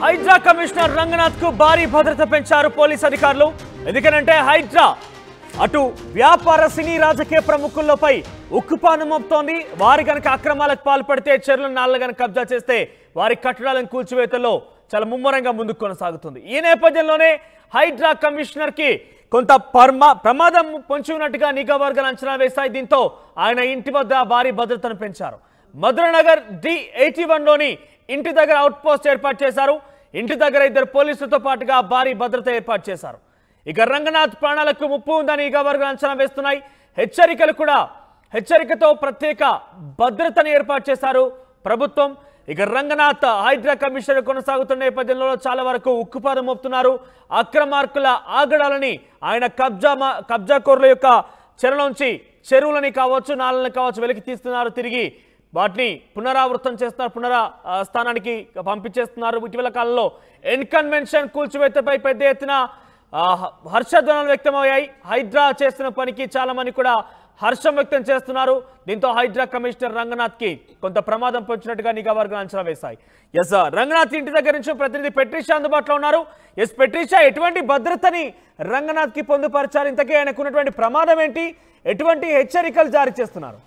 Hydraa commissioner Ranganath కు భారీ భద్రత పెంచారు పోలీస్ అధికారులు ఎందుకనంటే హైడ్రా అటు వ్యాపార సినీ రాజకీయ ప్రముఖులపై ఉక్కుపాను మోపుతోంది వారి గనక అక్రమాలకు పాల్పడితే చెరువులను నాళ్ళ గనక కబ్జా చేస్తే వారి కట్టడాలను కూల్చివేతల్లో చాలా ముమ్మరంగా ముందుకు కొనసాగుతుంది ఈ నేపథ్యంలోనే హైడ్రా కమిషనర్ కి కొంత పర్మా ప్రమాదం పొంచి ఉన్నట్టుగా నిఘా వర్గాలు అంచనా వేశాయి దీంతో ఆయన ఇంటి వద్ద భారీ భద్రతను పెంచారు మధురనగర్ డి ఎయిటీ వన్లోని ఇంటి దగ్గర అవుట్ పోస్ట్ ఏర్పాటు చేశారు ఇంటి దగ్గర ఇద్దరు పోలీసులతో పాటుగా భారీ భద్రత ఏర్పాటు చేశారు ఇక రంగనాథ్ ప్రాణాలకు ముప్పు ఉందని ఇక వర్గాలు అంచనా వేస్తున్నాయి హెచ్చరికలు కూడా హెచ్చరికతో ప్రత్యేక భద్రతను ఏర్పాటు చేశారు ప్రభుత్వం ఇక రంగనాథ్ హైడ్రా కమిషనర్ కొనసాగుతున్న నేపథ్యంలో చాలా వరకు ఉక్కుపాదం మోపుతున్నారు అక్రమార్కుల ఆగడాలని ఆయన కబ్జా మా- కబ్జాకోరుల యొక్క చెరలోంచి చెరువులని కావచ్చు నాళ్ళని కావచ్చు వెలికి తీస్తున్నారు తిరిగి వాటిని పునరావృతం చేస్తున్నారు పునరా ఆ, స్థానానికి పంపించేస్తున్నారు ఇటీవల కాలంలో ఎన్కన్వెన్షన్ కూల్చివేతపై పెద్ద ఎత్తున ఆ, హ- హర్షధ్వనాలు వ్యక్తమయ్యాయి హైడ్రా చేస్తున్న పనికి చాలా మంది కూడా హర్షం వ్యక్తం చేస్తున్నారు దీంతో హైడ్రా కమిషనర్ రంగనాథ్ కి కొంత ప్రమాదం పొంచినట్టుగా నిఘా వర్గాలు అంచనా వేశాయి ఎస్ రంగనాథ్ ఇంటి దగ్గర నుంచి ప్రతినిధి పెట్రిషా అందుబాటులో ఉన్నారు ఎస్ పెట్రిషా ఎటువంటి భద్రతని రంగనాథ్ కి పొందుపరిచారు ఇంతకీ ఆయనకు ఉన్నటువంటి ప్రమాదం ఏంటి ఎటువంటి హెచ్చరికలు జారీ చేస్తున్నారు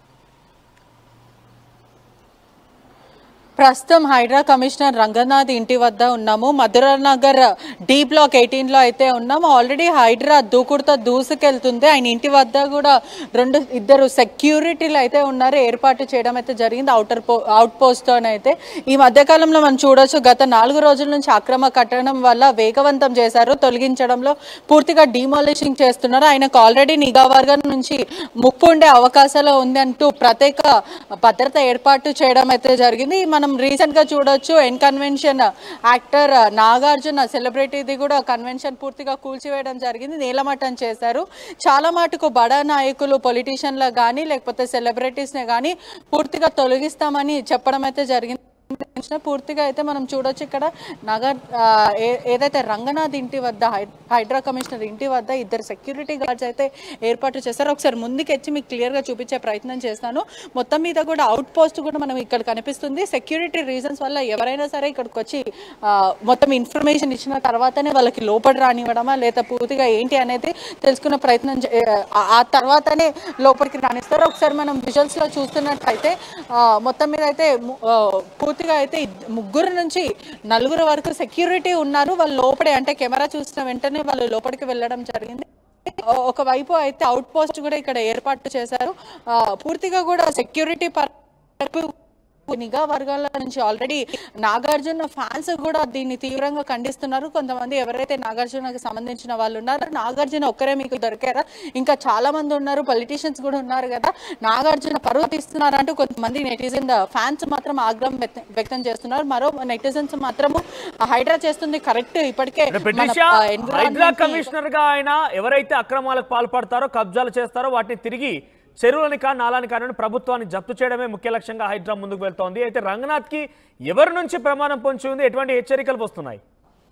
ప్రస్తుతం హైడ్రా కమిషనర్ రంగనాథ్ ఇంటి వద్ద ఉన్నాము మధురనగర్ డి బ్లాక్ ఎయిటీన్ లో అయితే ఉన్నాము ఆల్రెడీ హైడ్రా దూకుడుతో దూసుకెళ్తుంది ఆయన ఇంటి వద్ద కూడా రెండు ఇద్దరు సెక్యూరిటీలు అయితే ఉన్నారు ఏర్పాటు చేయడం అయితే జరిగింది అవుటర్ పో అవుట్ పోస్ట్ అయితే ఈ మధ్యకాలంలో మనం చూడొచ్చు గత నాలుగు రోజుల నుంచి అక్రమ కట్టడం వల్ల వేగవంతం చేశారు తొలగించడంలో పూర్తిగా డిమాలిషింగ్ చేస్తున్నారు ఆయనకు ఆల్రెడీ నిఘా వర్గం నుంచి ముప్పు ఉండే అవకాశాలు ఉంది అంటూ ప్రత్యేక భద్రత ఏర్పాటు చేయడం అయితే జరిగింది మనం రీసెంట్ గా చూడొచ్చు ఎన్ కన్వెన్షన్ యాక్టర్ నాగార్జున సెలబ్రిటీది కూడా కన్వెన్షన్ పూర్తిగా కూల్చివేయడం జరిగింది నీలమట్టం చేశారు చాలా మటుకు బడా నాయకులు పొలిటీషియన్లు కానీ లేకపోతే సెలబ్రిటీస్ ని కానీ పూర్తిగా తొలగిస్తామని చెప్పడం అయితే జరిగింది పూర్తిగా అయితే మనం చూడొచ్చు ఇక్కడ నగర్ ఆ, ఏ- ఏదైతే రంగనాథ్ ఇంటి వద్ద హై- హైడ్రా కమిషనర్ ఇంటి వద్ద ఇద్దరు సెక్యూరిటీ గార్డ్స్ అయితే ఏర్పాటు చేశారు ఒకసారి ముందుకు వచ్చి మీకు క్లియర్ గా చూపించే ప్రయత్నం చేస్తాను మొత్తం మీద కూడా అవుట్ పోస్ట్ కూడా మనం ఇక్కడ కనిపిస్తుంది సెక్యూరిటీ రీజన్స్ వల్ల ఎవరైనా సరే ఇక్కడికి వచ్చి ఆ, మొత్తం ఇన్ఫర్మేషన్ ఇచ్చిన తర్వాతనే వాళ్ళకి లోపలి రానివ్వడమా లేదా పూర్తిగా ఏంటి అనేది తెలుసుకునే ప్రయత్నం చే- ఆ- ఆ తర్వాతనే లోపలికి రాణిస్తారు ఒకసారి మనం విజువల్స్ లో చూస్తున్నట్టయితే ఆ, మొత్తం మీద అయితే ము- ఆ, పూర్తిగా అయితే ఇద్- ముగ్గురు నుంచి నలుగురు వరకు సెక్యూరిటీ ఉన్నారు వాళ్ళు లోపడే అంటే కెమెరా చూసిన వెంటనే వాళ్ళు లోపలికి వెళ్ళడం జరిగింది ఓ- ఒకవైపు అయితే అవుట్ పోస్ట్ కూడా ఇక్కడ ఏర్పాటు చేశారు ఆ, పూర్తిగా కూడా సెక్యూరిటీ పరంగా నిఘా వర్గాల నుంచి ఆల్రెడీ నాగార్జున ఫ్యాన్స్ కూడా దీన్ని తీవ్రంగా ఖండిస్తున్నారు కొంతమంది ఎవరైతే నాగార్జునకు సంబంధించిన వాళ్ళు ఉన్నారో నాగార్జున ఒక్కరే మీకు దొరికారా ఇంకా చాలా మంది ఉన్నారు పొలిటీషియన్స్ కూడా ఉన్నారు కదా నాగార్జున పరువు తీస్తున్నారు అంటూ కొంతమంది నెటిజన్ ఫ్యాన్స్ మాత్రం ఆగ్రహం వ్యక్తం- వ్యక్తం చేస్తున్నారు మరో నెటిజన్స్ మాత్రము హైడ్రా చేస్తుంది కరెక్ట్ ఇప్పటికే అంటే మన, పెట్రిషా ఆ, హైడ్రా environment కి- కమిషనర్ గా ఆయన ఎవరైతే అక్రమాలకు పాల్పడతారో కబ్జాలు చేస్తారో వాటిని తిరిగి చెరువులని కా నాలాని కానీ ప్రభుత్వాన్ని జప్తు చేయడమే ముఖ్య లక్ష్యంగా హైడ్రా ముందుకు వెళ్తోంది అయితే రంగనాథ్ కి ఎవరి నుంచి ప్రమాదం పొంచి ఉంది ఎటువంటి హెచ్చరికలు వస్తున్నాయి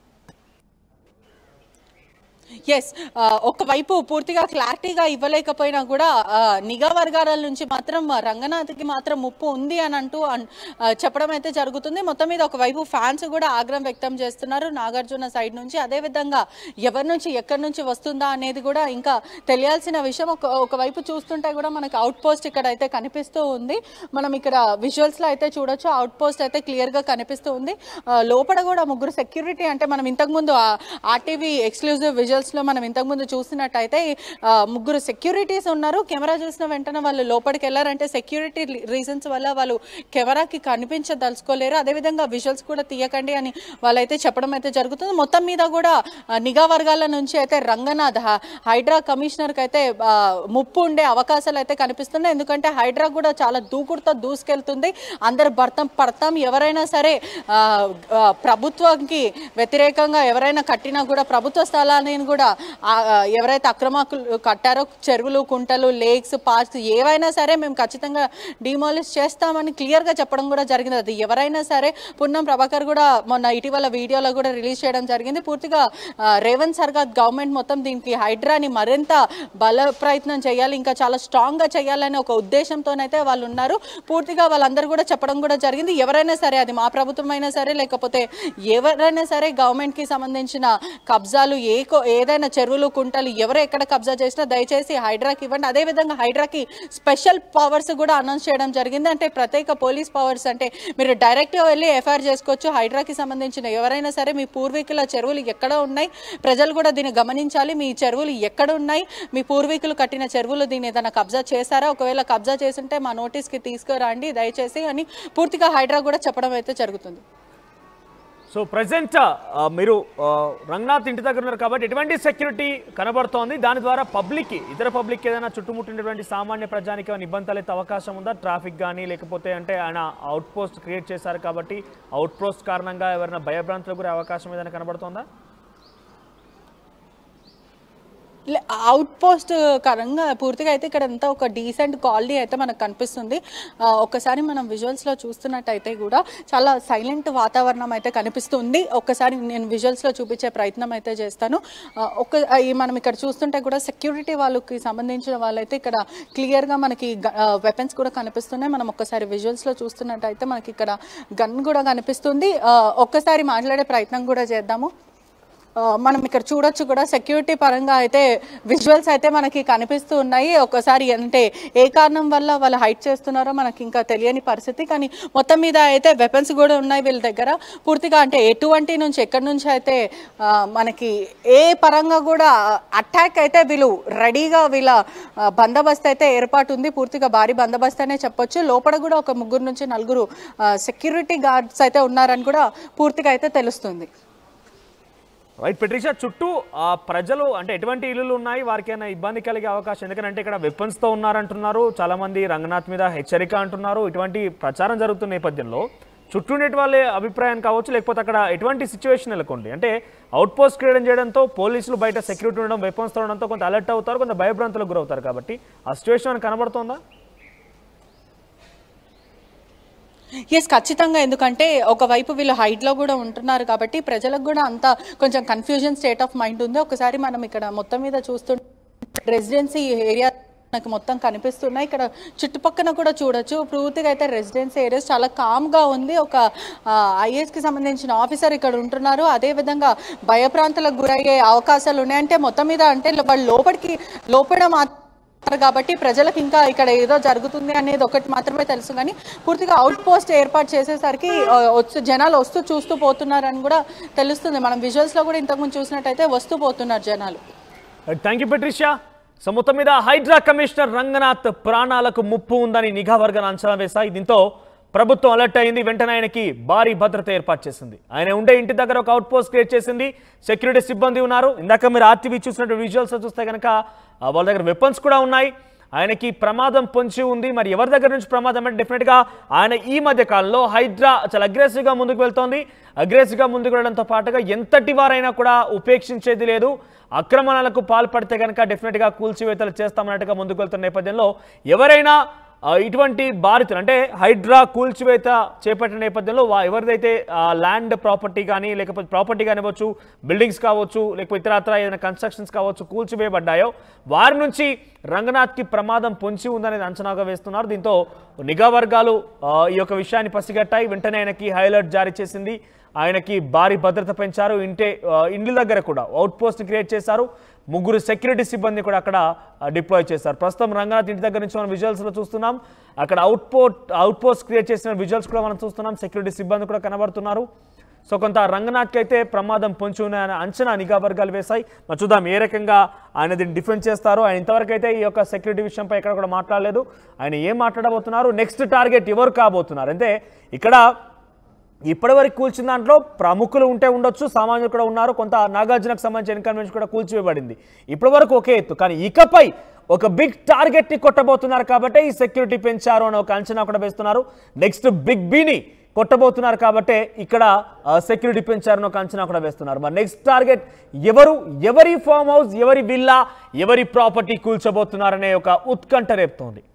ఎస్ ఒకవైపు పూర్తిగా క్లారిటీగా ఇవ్వలేకపోయినా కూడా ఆ, నిఘా వర్గాల నుంచి మాత్రం రంగనాథ్కి మాత్రం ముప్పు ఉంది అని అంటూ అన్- ఆ, చెప్పడం అయితే జరుగుతుంది మొత్తం మీద ఒకవైపు ఫ్యాన్స్ కూడా ఆగ్రహం వ్యక్తం చేస్తున్నారు నాగార్జున సైడ్ నుంచి అదే విధంగా ఎవరి నుంచి ఎక్కడి నుంచి వస్తుందా అనేది కూడా ఇంకా తెలియాల్సిన విషయం ఒక ఒకవైపు చూస్తుంటే కూడా మనకు అవుట్ పోస్ట్ ఇక్కడ అయితే కనిపిస్తూ ఉంది మనం ఇక్కడ విజువల్స్ లో అయితే చూడొచ్చు అవుట్ పోస్ట్ అయితే క్లియర్ గా కనిపిస్తూ ఉంది ఆ, లోపల కూడా ముగ్గురు సెక్యూరిటీ అంటే మనం ఇంతకుముందు ఆర్టీవీ ఎక్స్క్లూజివ్ విజువల్స్ లో మనం ఇంతకుముందు చూసినట్టయితే ఆ, ముగ్గురు సెక్యూరిటీస్ ఉన్నారు కెమెరా చూసిన వెంటనే వాళ్ళు లోపలికి వెళ్ళారంటే సెక్యూరిటీ రీజన్స్ వల్ల వాళ్ళు కెమెరాకి కనిపించదలుచుకోలేరు అదేవిధంగా విజువల్స్ కూడా తీయకండి అని వాళ్ళైతే చెప్పడం అయితే జరుగుతుంది మొత్తం మీద కూడా ఆ, నిఘా వర్గాల నుంచి అయితే రంగనాథ్ హ- హైడ్రా కమిషనర్ కి అయితే ఆ, ముప్పు ఉండే అవకాశాలు అయితే కనిపిస్తున్నాయి ఎందుకంటే హైడ్రా కూడా చాలా దూకుడుతో దూసుకెళ్తుంది అందరు భర్తం పడతాం ఎవరైనా సరే ఆ, ఆ, ప్రభుత్వానికి వ్యతిరేకంగా ఎవరైనా కట్టినా కూడా ప్రభుత్వ స్థలాన్ని కూడా ఆ, ఆ, ఎవరైతే అక్రమాకులు కట్టారో చెరువులు కుంటలు లేక్స్ పార్క్స్ ఏవైనా సరే మేము ఖచ్చితంగా డిమాలిష్ చేస్తామని క్లియర్గా చెప్పడం కూడా జరిగింది అది ఎవరైనా సరే పున్నం ప్రభాకర్ కూడా మొన్న ఇటీవల వీడియోలో కూడా రిలీజ్ చేయడం జరిగింది పూర్తిగా ఆ, రేవంత్ సర్కార్ గవర్నమెంట్ మొత్తం దీనికి హైడ్రాని మరింత బల ప్రయత్నం చేయాలి ఇంకా చాలా స్ట్రాంగ్గా చేయాలనే ఒక ఉద్దేశంతోనైతే వాళ్ళు ఉన్నారు పూర్తిగా వాళ్ళందరూ కూడా చెప్పడం కూడా జరిగింది ఎవరైనా సరే అది మా ప్రభుత్వం అయినా సరే లేకపోతే ఎవరైనా సరే గవర్నమెంట్కి సంబంధించిన కబ్జాలు ఏ కో- ఏదైనా చెరువులు కుంటలు ఎవరు ఎక్కడ కబ్జా చేసినా దయచేసి హైడ్రాకి ఇవ్వండి అదేవిధంగా హైడ్రాకి స్పెషల్ పవర్స్ కూడా అనౌన్స్ చేయడం జరిగింది అంటే ప్రత్యేక పోలీస్ పవర్స్ అంటే మీరు డైరెక్ట్గా వెళ్ళి ఎఫ్ఐఆర్ చేసుకోవచ్చు హైడ్రాకి సంబంధించిన ఎవరైనా సరే మీ పూర్వీకుల చెరువులు ఎక్కడ ఉన్నాయి ప్రజలు కూడా దీన్ని గమనించాలి మీ చెరువులు ఎక్కడ ఉన్నాయి మీ పూర్వీకులు కట్టిన చెరువులు దీన్ని ఏదైనా కబ్జా చేశారా ఒకవేళ కబ్జా చేస్తుంటే మా నోటీస్కి తీసుకురండి దయచేసి అని పూర్తిగా హైడ్రా కూడా చెప్పడం అయితే జరుగుతుంది సో ప్రజెంట్ మీరు ఆ, రంగనాథ్ ఇంటి దగ్గర ఉన్నారు కాబట్టి ఎటువంటి సెక్యూరిటీ కనబడుతోంది దాని ద్వారా పబ్లిక్ ఇతర పబ్లిక్ ఏదైనా చుట్టుముట్టినటువంటి సామాన్య ప్రజానికి ఏమైనా ఇబ్బంది తలెత్తే అవకాశం ఉందా ట్రాఫిక్ కానీ లేకపోతే అంటే ఆయన అవుట్ పోస్ట్ క్రియేట్ చేశారు కాబట్టి అవుట్ పోస్ట్ కారణంగా ఎవరైనా భయభ్రాంతులకు గురే అవకాశం ఏదైనా కనబడుతోందా అవుట్ పోస్ట్ కరంగా పూర్తిగా అయితే ఇక్కడ అంతా ఒక డీసెంట్ కాలనీ అయితే మనకు కనిపిస్తుంది ఆ, ఒక్కసారి మనం విజువల్స్లో చూస్తున్నట్టయితే కూడా చాలా సైలెంట్ వాతావరణం అయితే కనిపిస్తుంది ఒక్కసారి నేను విజువల్స్లో చూపించే ప్రయత్నం అయితే చేస్తాను ఆ, ఒక్క ఆ, ఈ మనం ఇక్కడ చూస్తుంటే కూడా సెక్యూరిటీ వాళ్ళకి సంబంధించిన వాళ్ళైతే ఇక్కడ క్లియర్గా మనకి వెపన్స్ కూడా కనిపిస్తున్నాయి మనం ఒక్కసారి విజువల్స్లో చూస్తున్నట్టయితే మనకి ఇక్కడ గన్ కూడా కనిపిస్తుంది ఆ, ఒక్కసారి మాట్లాడే ప్రయత్నం కూడా చేద్దాము ఆ, మనం ఇక్కడ చూడొచ్చు కూడా సెక్యూరిటీ పరంగా అయితే విజువల్స్ అయితే మనకి కనిపిస్తూ ఉన్నాయి ఒకసారి అంటే ఏ కారణం వల్ల వాళ్ళు హైట్ చేస్తున్నారో మనకి ఇంకా తెలియని పరిస్థితి కానీ మొత్తం మీద అయితే వెపన్స్ కూడా ఉన్నాయి వీళ్ళ దగ్గర పూర్తిగా అంటే ఎటువంటి నుంచి ఎక్కడి నుంచి అయితే ఆ, మనకి ఏ పరంగా కూడా అటాక్ అయితే వీళ్ళు రెడీగా వీళ్ళ ఆ, బందోబస్తు అయితే ఏర్పాటు ఉంది పూర్తిగా భారీ బందోబస్తు అనే చెప్పొచ్చు లోపల కూడా ఒక ముగ్గురు నుంచి నలుగురు సెక్యూరిటీ గార్డ్స్ అయితే ఉన్నారని కూడా పూర్తిగా అయితే తెలుస్తుంది రైట్ పెట్రిషా చుట్టూ ఆ ప్రజలు అంటే ఎటువంటి ఇల్లులు ఉన్నాయి వారికి ఏమైనా ఇబ్బంది కలిగే అవకాశం ఎందుకంటే ఇక్కడ వెపన్స్ తో ఉన్నారంటున్నారు చాలా మంది రంగనాథ్ మీద హెచ్చరిక అంటున్నారు ఇటువంటి ప్రచారం జరుగుతున్న నేపథ్యంలో చుట్టూ ఉండేటి వాళ్ళే అభిప్రాయం కావచ్చు లేకపోతే అక్కడ ఎటువంటి సిచ్యువేషన్ నెలకొంది అంటే అవుట్ పోస్ట్ క్రియేట్ చేయడంతో పోలీసులు బయట సెక్యూరిటీ ఉండడం వెపన్స్ తో ఉండడంతో కొంత అలర్ట్ అవుతారు కొంత భయభ్రాంతులకు గురవుతారు కాబట్టి ఆ సిచ్యువేషన్ మనకు కనబడుతోందా ఎస్ ఖచ్చితంగా ఎందుకంటే ఒకవైపు వీళ్ళు హైట్లో కూడా ఉంటున్నారు కాబట్టి ప్రజలకు కూడా అంత కొంచెం కన్ఫ్యూజన్ స్టేట్ ఆఫ్ మైండ్ ఉంది ఒకసారి మనం ఇక్కడ మొత్తం మీద చూస్తుంటే రెసిడెన్సీ ఏరియా మనకు మొత్తం కనిపిస్తున్నాయి ఇక్కడ చుట్టుపక్కన కూడా చూడొచ్చు పూర్తిగా అయితే రెసిడెన్సీ ఏరియాస్ చాలా కామ్గా ఉంది ఒక ఐఏఎస్కి సంబంధించిన ఆఫీసర్ ఇక్కడ ఉంటున్నారు అదేవిధంగా భయప్రాంతాలకు గురయ్యే అవకాశాలు ఉన్నాయి అంటే మొత్తం మీద అంటే వాళ్ళు లోపలికి లోపల మాత్రం ఉన్నారు కాబట్టి ప్రజలకు ఇంకా ఇక్కడ ఏదో జరుగుతుంది అనేది ఒకటి మాత్రమే తెలుసు కానీ పూర్తిగా అవుట్ పోస్ట్ ఏర్పాటు చేసేసరికి ఆ, వచ్చు జనాలు వస్తూ చూస్తూ పోతున్నారని కూడా తెలుస్తుంది మనం విజువల్స్లో కూడా ఇంతకుముందు చూసినట్టయితే వస్తూ పోతున్నారు జనాలు థ్యాంక్ యూ పెట్రిషియా సో మొత్తం మీద హైడ్రా కమిషనర్ రంగనాథ్ ప్రాణాలకు ముప్పు ఉందని నిఘా వర్గాలు అంచనా వేశాయి దీంతో ప్రభుత్వం అలర్ట్ అయింది వెంటనే ఆయనకి భారీ భద్రత ఏర్పాటు చేసింది ఆయన ఉండే ఇంటి దగ్గర ఒక అవుట్ పోస్ట్ క్రియేట్ చేసింది సెక్యూరిటీ సిబ్బంది ఉన్నారు ఇందాక మీరు ఆర్టీవీ చూసినట్టు విజువల్స్ చూస్తే కనుక ఆ, వాళ్ళ దగ్గర వెపన్స్ కూడా ఉన్నాయి ఆయనకి ప్రమాదం పొంచి ఉంది మరి ఎవరి దగ్గర నుంచి ప్రమాదం అంటే డెఫినెట్గా ఆయన ఈ మధ్య కాలంలో హైడ్రా చాలా అగ్రెసివ్గా ముందుకు వెళ్తోంది అగ్రెసివ్గా ముందుకు వెళ్ళడంతో పాటుగా ఎంతటి వారైనా కూడా ఉపేక్షించేది లేదు అక్రమణలకు పాల్పడితే కనుక డెఫినెట్గా కూల్చివేతలు చేస్తామన్నట్టుగా ముందుకు వెళ్తున్న నేపథ్యంలో ఎవరైనా ఆ, ఇటువంటి బాధితులు అంటే హైడ్రా కూల్చివేత చేపట్టిన నేపథ్యంలో వా- ఎవరిదైతే ల్యాండ్ ప్రాపర్టీ కానీ లేకపోతే ప్రాపర్టీ కానివ్వచ్చు బిల్డింగ్స్ కావచ్చు లేకపోతే ఇతరత్ర ఏదైనా కన్స్ట్రక్షన్స్ కావచ్చు కూల్చివేయబడ్డాయో వారి నుంచి రంగనాథ్కి ప్రమాదం పొంచి ఉందనేది అంచనాగా వేస్తున్నారు దీంతో నిఘా వర్గాలు ఆ, ఈ యొక్క విషయాన్ని పసిగట్టాయి వెంటనే ఆయనకి హై అలర్ట్ జారీ చేసింది ఆయనకి భారీ భద్రత పెంచారు ఇంటే ఆ, ఇండ్ల దగ్గర కూడా అవుట్ పోస్ట్ క్రియేట్ చేశారు ముగ్గురు సెక్యూరిటీ సిబ్బంది కూడా అక్కడ డిప్లాయ్ చేశారు ప్రస్తుతం రంగనాథ్ ఇంటి దగ్గర నుంచి మనం విజువల్స్లో చూస్తున్నాం అక్కడ outpost outpost create చేసిన విజువల్స్ కూడా మనం చూస్తున్నాం సెక్యూరిటీ సిబ్బంది కూడా కనబడుతున్నారు సో కొంత రంగనాథ్కి అయితే ప్రమాదం పొంచి ఉన్నాయన్న అంచనా నిఘా వర్గాలు వేశాయి మరి చూద్దాం ఏ రకంగా ఆయన దీన్ని డిఫెండ్ చేస్తారో ఆయన ఇంతవరకు అయితే ఈ యొక్క సెక్యూరిటీ విషయంపై ఎక్కడ కూడా మాట్లాడలేదు ఆయన ఏం మాట్లాడబోతున్నారు నెక్స్ట్ టార్గెట్ ఎవరు కాబోతున్నారు అంటే ఇక్కడ ఇప్పటివరకు కూల్చిన దాంట్లో ప్రముఖులు ఉంటే ఉండొచ్చు సామాన్యులు కూడా ఉన్నారు కొంత నాగార్జునకు సంబంధించిన ఇన్కన్వెన్షన్ కూడా కూల్చివేయబడింది ఇప్పటివరకు ఒకే ఎత్తు కానీ ఇకపై ఒక బిగ్ టార్గెట్ ని కొట్టబోతున్నారు కాబట్టి ఈ సెక్యూరిటీ పెంచారు అని ఒక అంచనా కూడా వేస్తున్నారు నెక్స్ట్ బిగ్ బీని కొట్టబోతున్నారు కాబట్టి ఇక్కడ సెక్యూరిటీ పెంచారని ఒక అంచనా కూడా వేస్తున్నారు మరి నెక్స్ట్ టార్గెట్ ఎవరు ఎవరి ఫామ్ హౌస్ ఎవరి విల్లా ఎవరి ప్రాపర్టీ కూల్చబోతున్నారనే ఒక ఉత్కంఠ రేపుతోంది